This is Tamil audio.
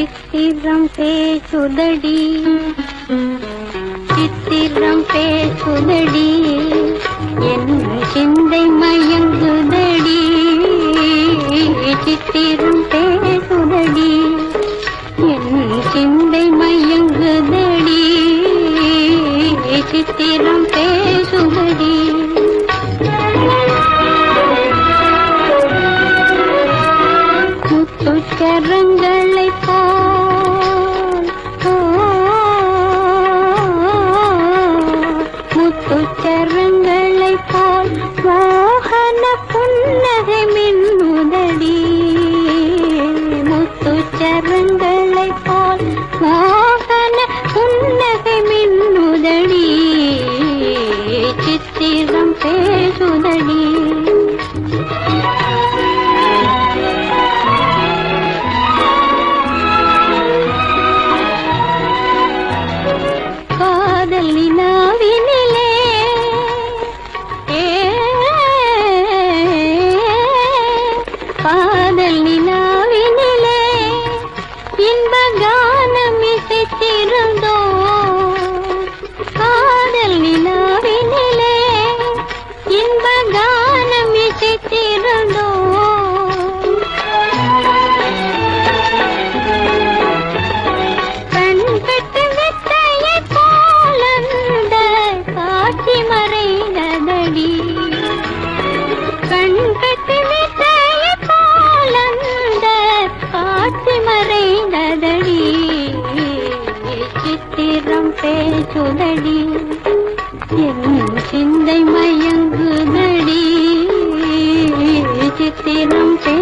சித்திரம் பேசுதடி சித்திரம் பேசுதடி என் சிந்தை மயங்குதடி சித்திரம் பேசுதடி என் சிந்தை மயங்குதடி சித்திரம் பேசுதடி முத்துச்சரங்களை போல் முத்துச்சரங்களை போல் மோகன புன்னகை மின்னுதடி முத்துச்சரங்களை போல் மோகன புன்னகை மின்னுதடி சித்திரம் பேசுதடி காதல் நினாவினிலே ஏ, காதல் நினாவினிலே இன்ப கானம் இசைத்திருந்தோ காதல் நினாவினிலே இன்ப கானம் இசைத்திருந்தோ கண் பெற்று வித்தையை போலந்த காட்சி மறைந்ததடி கண் பெற்று வித்தையை போலந்த காட்சி மறைந்ததடி சித்திரம் பேசுதடி என் சிந்தை மயங்குதடி சித்திரம் பே